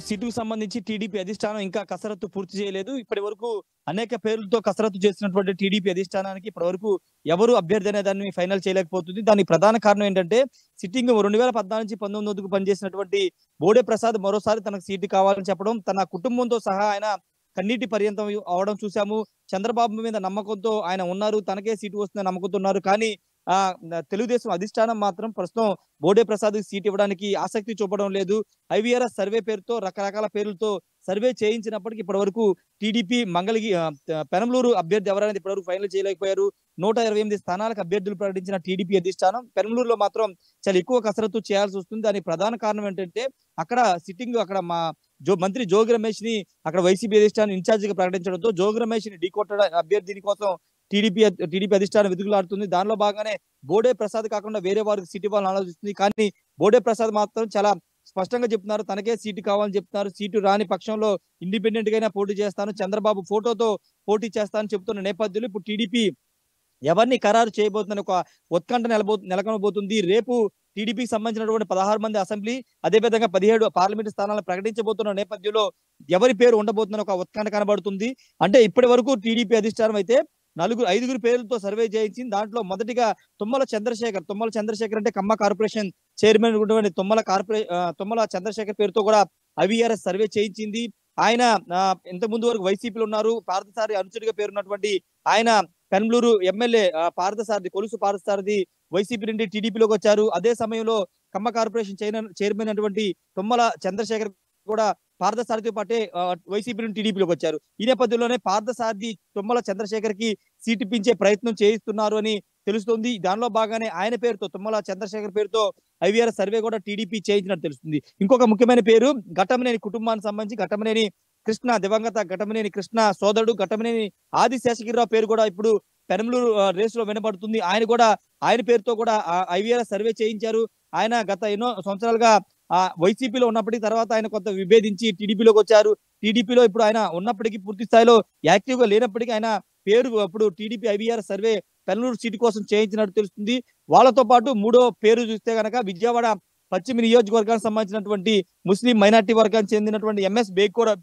సీటుకు సంబంధించి టీడీపీ అధిష్టానం ఇంకా కసరత్తు పూర్తి చేయలేదు ఇప్పటి వరకు అనేక పేర్లతో కసరత్తు చేసినటువంటి టీడీపీ అధిష్టానానికి ఇప్పటి వరకు ఎవరు అభ్యర్థి అనే దాన్ని ఫైనల్ చేయలేకపోతుంది దానికి ప్రధాన కారణం ఏంటంటే సిట్టింగ్ రెండు వేల పద్నాలుగు నుంచి పంతొమ్మిది వరకు పనిచేసినటువంటి బోడే ప్రసాద్ మరోసారి తనకు సీటు కావాలని చెప్పడం తన కుటుంబంతో సహా ఆయన కన్నీటి పర్యంతం అవడం చూసాము చంద్రబాబు మీద నమ్మకంతో ఆయన ఉన్నారు తనకే సీటు వస్తుందని నమ్మకంతో ఉన్నారు కానీ ఆ తెలుగుదేశం అధిష్టానం మాత్రం ప్రస్తుతం బోడే ప్రసాద్ సీట్ ఇవ్వడానికి ఆసక్తి చూపడం లేదు ఐవీఆర్ఎస్ సర్వే పేరుతో రకరకాల పేర్లతో సర్వే చేయించినప్పటికీ ఇప్పటి వరకు టీడీపీ మంగళగి ఆ, పెనంలూరు అభ్యర్థి ఎవరనేది ఇప్పటివరకు ఫైనల్ చేయలేకపోయారు నూట ఇరవై ఎనిమిది స్థానాలకు అభ్యర్థులు ప్రకటించిన టీడీపీ అధిష్టానం పెనంలూరులో మాత్రం చాలా ఎక్కువ కసరత్తు చేయాల్సి వస్తుంది దానికి ప్రధాన కారణం ఏంటంటే అక్కడ సిట్టింగ్ అక్కడ మా జో మంత్రి జోగి రమేష్ ని అక్కడ వైసీపీ అధిష్టానం ఇన్ఛార్జ్ గా ప్రకటించడంతో జోగి రమేష్ ని ఢీకొట్టడం అభ్యర్థిని కోసం టీడీపీ టీడీపీ అధిష్టానం వెతుకులాడుతుంది దానిలో భాగంగానే బోడే ప్రసాద్ కాకుండా వేరే వారికి సీట్ ఇవ్వాలని ఆలోచిస్తుంది కానీ బోడే ప్రసాద్ మాత్రం చాలా స్పష్టంగా చెప్తున్నారు తనకే సీటు కావాలని చెప్తున్నారు సీటు రాని పక్షంలో ఇండిపెండెంట్ గానే పోటీ చేస్తాను చంద్రబాబు ఫోటోతో పోటీ చేస్తానని చెప్తున్న నేపథ్యంలో ఇప్పుడు టీడీపీ ఎవరిని ఖరారు చేయబోతుందని ఒక ఉత్కంఠ నెలబో నెలకొనబోతుంది రేపు టీడీపీకి సంబంధించినటువంటి పదహారు మంది అసెంబ్లీ అదేవిధంగా పదిహేడు పార్లమెంట్ స్థానాలను ప్రకటించబోతున్న నేపథ్యంలో ఎవరి పేరు ఉండబోతుందని ఒక ఉత్కంఠ కనబడుతుంది అంటే ఇప్పటి వరకు టీడీపీ అధిష్టానం అయితే నలుగురు ఐదుగురు పేర్లతో సర్వే చేయించింది దాంట్లో మొదటిగా తుమ్మల చంద్రశేఖర్ తుమ్మల చంద్రశేఖర్ అంటే కమ్మ కార్పొరేషన్ చైర్మన్ ఉన్నటువంటి తుమ్మల కార్పొరే ఆ, తుమ్మల చంద్రశేఖర్ పేరుతో కూడా ఐవీఆర్ఎస్ సర్వే చేయించింది ఆయన ఆ, ఇంత ముందు వరకు వైసీపీలో ఉన్నారు పార్థసారి అనుచరుడిగా పేరున్నటువంటి ఆయన పెనంలూరు ఎమ్మెల్యే ఆ, పార్థసారథి కొలుసు పార్థసారథి వైసీపీ నుండి టీడీపీలోకి వచ్చారు అదే సమయంలో కమ్మ కార్పొరేషన్ చైర్మన్ చైర్మన్ అయినటువంటి తుమ్మల చంద్రశేఖర్ కూడా పార్థసారథితో పాటే ఆ, వైసీపీ నుండి టీడీపీలోకి వచ్చారు ఈ నేపథ్యంలోనే పార్థసారథి తుమ్మల చంద్రశేఖర్ కి సీట్ ఇప్పించే ప్రయత్నం చేయిస్తున్నారు అని తెలుస్తుంది దానిలో భాగానే ఆయన పేరుతో తుమ్మల చంద్రశేఖర్ పేరుతో ఐవీఆర్ సర్వే కూడా టీడీపీ చేయించినట్టు తెలుస్తుంది ఇంకొక ముఖ్యమైన పేరు ఘటమనేని కుటుంబానికి సంబంధించి ఘటమనేని కృష్ణ దివంగత ఘటమనేని కృష్ణ సోదరుడు ఘటమనేని ఆది శేషగిరిరావు పేరు కూడా ఇప్పుడు పెనంలూరు ఆ, రేసులో వినబడుతుంది ఆయన కూడా ఆయన పేరుతో కూడా ఐవీఆర్ సర్వే చేయించారు ఆయన గత ఎన్నో సంవత్సరాలుగా ఆ వైసీపీలో ఉన్నప్పటికీ తర్వాత ఆయన కొంత విభేదించి టీడీపీలోకి వచ్చారు టీడీపీలో ఇప్పుడు ఆయన ఉన్నప్పటికీ పూర్తి స్థాయిలో యాక్టివ్ గా లేనప్పటికీ ఆయన పేరు అప్పుడు TDP IVR survey Penaluru seat కోసం చేయించినట్టు తెలుస్తుంది వాళ్ళతో పాటు మూడో పేరు చూస్తే గనక విజయవాడ పశ్చిమ నియోజకవర్గానికి సంబంధించినటువంటి ముస్లిం మైనార్టీ వర్గానికి చెందినటువంటి ఎంఎస్ బేగ్ కూడా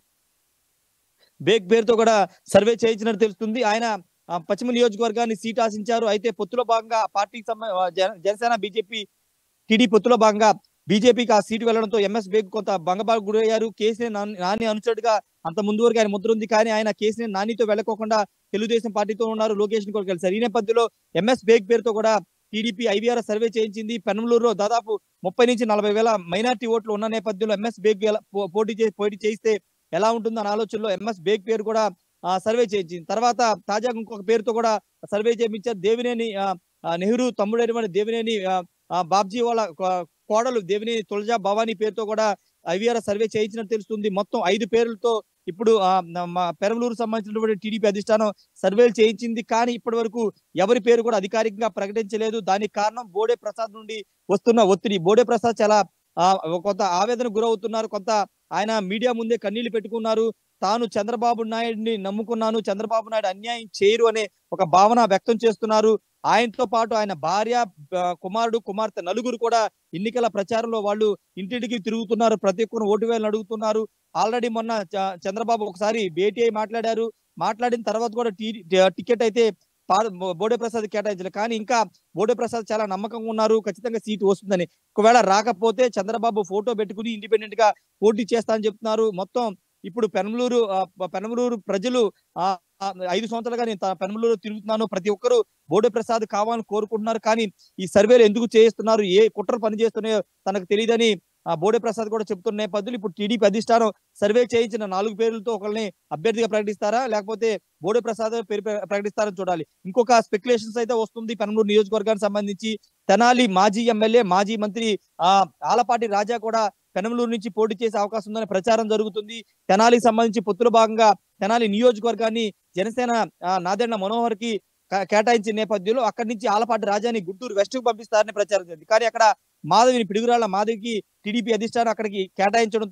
బేగ్ పేరుతో కూడా సర్వే చేయించినట్టు తెలుస్తుంది ఆయన ఆ, పశ్చిమ నియోజకవర్గాన్ని సీట్ ఆశించారు అయితే పొత్తులో భాగంగా ఆ పార్టీకి సంబంధ ఆ, జన- జనసేన బీజేపీ టీడీ పొత్తులో భాగంగా బీజేపీకి ఆ సీటు వెళ్లడంతో ఎంఎస్ బేగ్ కొంత భంగపాకు గురయ్యారు కేసీఆర్ నాని నాని అనుచరుడుగా అంత ముందు వరకు ఆయన ముద్ర ఉంది కానీ ఆయన కేసీఆర్ నానితో వెళ్లకోకుండా తెలుగుదేశం పార్టీతో ఉన్నారు లోకేష్ ని కూడా కలిసారు ఈ నేపథ్యంలో ఎంఎస్ బేగ్ పేరుతో కూడా టీడీపీ ఐవీఆర్ సర్వే చేయించింది పెనమలూరులో దాదాపు ముప్పై నుంచి నలభై వేల మైనార్టీ ఓట్లు ఉన్న నేపథ్యంలో ఎంఎస్ బేగ్ ఎలా- పో- పోటీ చేసి పోటీ చేయిస్తే ఎలా ఉంటుందన్న ఆలోచనలో ఎంఎస్ బేగ్ పేరు కూడా ఆ, సర్వే చేయించింది తర్వాత తాజాగా ఇంకొక పేరుతో కూడా సర్వే చేయించారు దేవినేని ఆ, ఆ, నెహ్రూ తమ్ముడైనటువంటి దేవినేని ఆ, ఆ, బాబ్జీ వాళ్ళ కో- కోడలు దేవినేని తులజా భవానీ పేరుతో కూడా ఐవీఆర్ సర్వే చేయించినట్టు తెలుస్తుంది మొత్తం ఐదు పేర్లతో ఇప్పుడు ఆ, న- మా పెరమలూరు సంబంధించినటువంటి టీడీపీ అధిష్టానం సర్వేలు చేయించింది కానీ ఇప్పటి వరకు ఎవరి పేరు కూడా అధికారికంగా ప్రకటించలేదు దానికి కారణం బోడే ప్రసాద్ నుండి వస్తున్న ఒత్తిడి బోడే ప్రసాద్ చాలా ఆ, కొంత ఆవేదన గురవుతున్నారు కొంత ఆయన మీడియా ముందే కన్నీళ్లు పెట్టుకున్నారు తాను చంద్రబాబు నాయుడిని నమ్ముకున్నాను చంద్రబాబు నాయుడు అన్యాయం చేయరు అనే ఒక భావన వ్యక్తం చేస్తున్నారు ఆయనతో పాటు ఆయన భార్య ఆ, కుమారుడు కుమార్తె నలుగురు కూడా ఎన్నికల ప్రచారంలో వాళ్ళు ఇంటింటికి తిరుగుతున్నారు ప్రతి ఒక్కరు ఓటు వేయాలని అడుగుతున్నారు ఆల్రెడీ మొన్న చ- చంద్రబాబు ఒకసారి భేటీ అయి మాట్లాడారు మాట్లాడిన తర్వాత కూడా టీ- టికెట్ అయితే పా- బోడే ప్రసాద్ కేటాయించలేదు కానీ ఇంకా బోడే ప్రసాద్ చాలా నమ్మకంగా ఉన్నారు ఖచ్చితంగా సీటు వస్తుందని ఒకవేళ రాకపోతే చంద్రబాబు ఫోటో పెట్టుకుని ఇండిపెండెంట్ గా పోటీ చేస్తా అని చెప్తున్నారు మొత్తం ఇప్పుడు పెనమలూరు ఆ, పెనమలూరు ప్రజలు ఆ ఆ, ఐదు సంవత్సరాలుగా నేను త- పెనమలూరు తిరుగుతున్నాను ప్రతి ఒక్కరు బోడే ప్రసాద్ కావాలని కోరుకుంటున్నారు కానీ ఈ సర్వేలు ఎందుకు చేస్తున్నారు ఏ కుట్ర పని చేస్తున్నాయో తనకు తెలియదని ఆ బోడే ప్రసాద్ కూడా చెప్తున్న నేపథ్యంలో ఇప్పుడు టీడీపీ అధిష్టానం సర్వే చేయించిన నాలుగు పేర్లతో ఒకరిని అభ్యర్థిగా ప్రకటిస్తారా లేకపోతే బోడే ప్రసాద్ పేరు ప్ర- ప్రకటిస్తారని చూడాలి ఇంకొక స్పెక్యులేషన్స్ అయితే వస్తుంది పెనమలూరు నియోజకవర్గానికి సంబంధించి తెనాలి మాజీ ఎమ్మెల్యే మాజీ మంత్రి ఆ ఆలపాటి రాజా కూడా పెనమలూరు నుంచి పోటీ చేసే అవకాశం ఉందని ప్రచారం జరుగుతుంది తెనాలికి సంబంధించి పొత్తుల భాగంగా తెనాలి నియోజకవర్గాన్ని జనసేన ఆ, నాదెండ్ల మనోహర్ కి క- కేటాయించిన నేపథ్యంలో అక్కడి నుంచి ఆలపాటి రాజాని గుంటూరు వెస్ట్ కు పంపిస్తారని ప్రచారం జరిగింది కానీ అక్కడ మాధవిని పిడుగురాళ్ల మాధవికి టీడీపీ అధిష్టానం అక్కడికి కేటాయించడంతో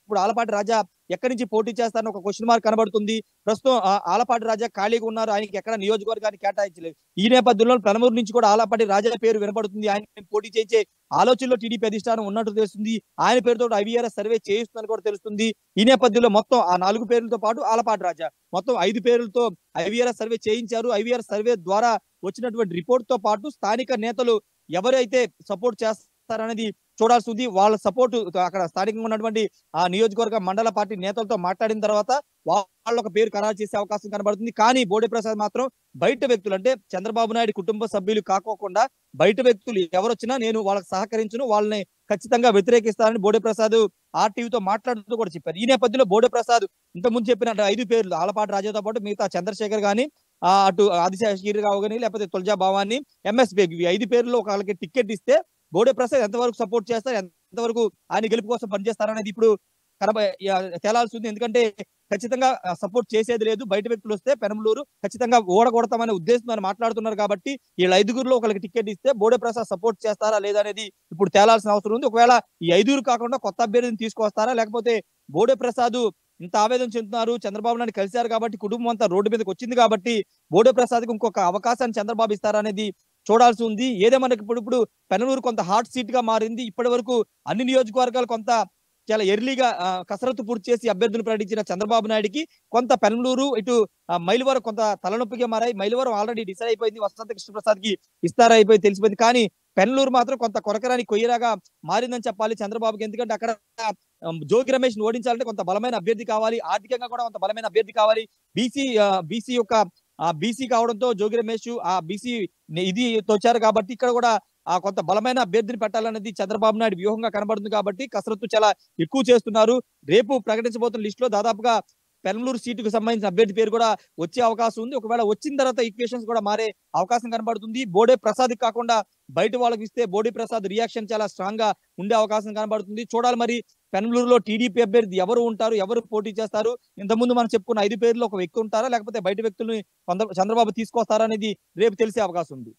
ఇప్పుడు ఆలపాటి రాజా ఎక్కడి నుంచి పోటీ చేస్తారని ఒక క్వశ్చన్ మార్క్ కనబడుతుంది ప్రస్తుతం ఆ ఆలపాటి రాజా ఖాళీగా ఉన్నారు ఆయనకి ఎక్కడ నియోజకవర్గాన్ని కేటాయించలేదు ఈ నేపథ్యంలో పెనమూరు నుంచి కూడా ఆలపాటి రాజా పేరు వినపడుతుంది ఆయన పోటీ చేయించే ఆలోచనలో టీడీపీ అధిష్టానం ఉన్నట్టు తెలుస్తుంది ఆయన పేరుతో ఐవీఆర్ఎస్ సర్వే చేయిస్తుందని కూడా తెలుస్తుంది ఈ నేపథ్యంలో మొత్తం ఆ నాలుగు పేర్లతో పాటు ఆలపాటి రాజా మొత్తం ఐదు పేర్లతో ఐవీఆర్ఎస్ సర్వే చేయించారు ఐవీఆర్ఎస్ సర్వే ద్వారా వచ్చినటువంటి రిపోర్ట్ తో పాటు స్థానిక నేతలు ఎవరైతే సపోర్ట్ చేస్తారనేది చూడాల్సి ఉంది వాళ్ళ సపోర్ట్ అక్కడ స్థానికంగా ఉన్నటువంటి ఆ నియోజకవర్గ మండల పార్టీ నేతలతో మాట్లాడిన తర్వాత వాళ్ళ ఒక పేరు ఖరారు చేసే అవకాశం కనబడుతుంది కానీ బోడే ప్రసాద్ మాత్రం బయట వ్యక్తులు అంటే చంద్రబాబు నాయుడు కుటుంబ సభ్యులు కాకోకుండా బయట వ్యక్తులు ఎవరొచ్చినా నేను వాళ్ళకి సహకరించును వాళ్ళని ఖచ్చితంగా వ్యతిరేకిస్తానని బోడే ప్రసాద్ ఆర్టీవీతో మాట్లాడుతూ కూడా చెప్పారు ఈ నేపథ్యంలో బోడే ప్రసాద్ ఇంతకుముందు చెప్పిన ఐదు పేర్లు ఆలపాటి రాజాతో పాటు మిగతా చంద్రశేఖర్ గాని ఆ అటు ఆదిశేషగిరి రావు గాని లేకపోతే తులజా భవాని ఎంఎస్ బేగ్ ఇవి ఐదు పేర్లు ఒకళ్ళకి టికెట్ ఇస్తే బోడే ప్రసాద్ ఎంతవరకు సపోర్ట్ చేస్తారు ఎంతవరకు ఆయన గెలుపు కోసం పనిచేస్తారనేది ఇప్పుడు కనబ తేలాల్సి ఉంది ఎందుకంటే ఖచ్చితంగా సపోర్ట్ చేసేది లేదు బయట వ్యక్తులు వస్తే పెనమలూరు ఖచ్చితంగా ఓడగొడతామనే ఉద్దేశంతో ఆయన మాట్లాడుతున్నారు కాబట్టి వీళ్ళ ఐదుగురులో ఒకరికి టికెట్ ఇస్తే బోడే ప్రసాద్ సపోర్ట్ చేస్తారా లేదా అనేది ఇప్పుడు తేలాల్సిన అవసరం ఉంది ఒకవేళ ఈ ఐదుగురు కాకుండా కొత్త అభ్యర్థిని తీసుకొస్తారా లేకపోతే బోడే ప్రసాద్ ఇంత ఆవేదన చెందుతున్నారు చంద్రబాబు నాయుడు కలిశారు కాబట్టి కుటుంబం అంతా రోడ్డు మీదకి వచ్చింది కాబట్టి బోడే ప్రసాద్కి ఇంకొక అవకాశాన్ని చంద్రబాబు ఇస్తారా అనేది చూడాల్సి ఉంది ఏదేమన్నా ఇప్పుడు ఇప్పుడు పెనలూరు కొంత హాట్ సీట్ గా మారింది ఇప్పటి వరకు అన్ని నియోజకవర్గాలు కొంత చాలా ఎర్లీగా ఆ, కసరత్తు పూర్తి చేసి అభ్యర్థులు ప్రకటించిన చంద్రబాబు నాయుడుకి కొంత పెనలూరు ఇటు ఆ, మైలవరం కొంత తలనొప్పిగా మారాయి మైలవరం ఆల్రెడీ డిసైడ్ అయిపోయింది వసంత కృష్ణప్రసాద్ కి ఇస్తారైపోయి తెలిసిపోయింది కానీ పెనలూరు మాత్రం కొంత కొరకరాని కొయ్యరాగా మారిందని చెప్పాలి చంద్రబాబుకి ఎందుకంటే అక్కడ ఆ, జోగి రమేష్ ని ఓడించాలంటే కొంత బలమైన అభ్యర్థి కావాలి ఆర్థికంగా కూడా కొంత బలమైన అభ్యర్థి కావాలి బీసీ బీసీ యొక్క ఆ బీసీ కావడంతో జోగి రమేష్ ఆ బీసీ ఇది వచ్చారు కాబట్టి ఇక్కడ కూడా ఆ కొంత బలమైన అభ్యర్థిని పెట్టాలనేది చంద్రబాబు నాయుడు వ్యూహంగా కనబడుతుంది కాబట్టి కసరత్తు చాలా ఎక్కువ చేస్తున్నారు రేపు ప్రకటించబోతున్న లిస్ట్ లో దాదాపుగా పెనమలూరు సీటుకు సంబంధించిన అభ్యర్థి పేరు కూడా వచ్చే అవకాశం ఉంది ఒకవేళ వచ్చిన తర్వాత ఈక్వేషన్స్ కూడా మారే అవకాశం కనబడుతుంది బోడే ప్రసాద్ కాకుండా బయట వాళ్ళకి ఇస్తే బోడే ప్రసాద్ రియాక్షన్ చాలా స్ట్రాంగ్ గా ఉండే అవకాశం కనబడుతుంది చూడాలి మరి పెనమలూరులో టీడీపీ అభ్యర్థి ఎవరు ఉంటారు ఎవరు పోటీ చేస్తారు ఇంతకుముందు మనం చెప్పుకున్న ఐదు పేర్లు ఒక వ్యక్తి ఉంటారా లేకపోతే బయట వ్యక్తుల్ని కొంత చంద్రబాబు తీసుకొస్తారా అనేది రేపు తెలిసే అవకాశం ఉంది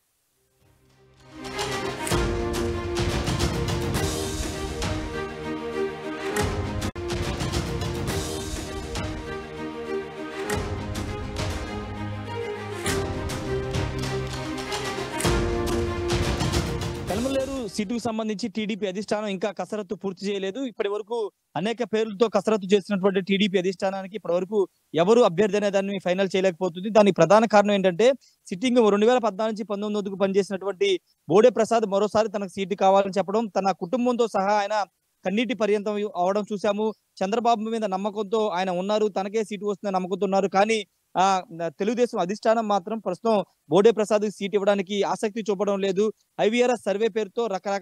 కల్మలేరు సీటుకు సంబంధించి టీడీపీ అధిష్టానం ఇంకా కసరత్తు పూర్తి చేయలేదు ఇప్పటి వరకు అనేక పేర్లతో కసరత్తు చేసినటువంటి టీడీపీ అధిష్టానానికి ఇప్పటి వరకు ఎవరు అభ్యర్థి అనే దాన్ని ఫైనల్ చేయలేకపోతుంది దానికి ప్రధాన కారణం ఏంటంటే సిట్టింగ్ రెండు వేల పద్నాలుగు నుంచి పంతొమ్మిది వరకు పనిచేసినటువంటి బోడే ప్రసాద్ మరోసారి తనకు సీటు కావాలని చెప్పడం తన కుటుంబంతో సహా ఆయన కన్నీటి పర్యంతం అవడం చూసాము చంద్రబాబు మీద నమ్మకంతో ఆయన ఉన్నారు తనకే సీటు వస్తుందని నమ్మకంతో ఉన్నారు కానీ ఆ తెలుగుదేశం అధిష్టానం మాత్రం ప్రస్తుతం బోడే ప్రసాద్ సీట్ ఇవ్వడానికి ఆసక్తి చూపడం లేదు ఐవీఆర్ఎస్ సర్వే పేరుతో రకరకాల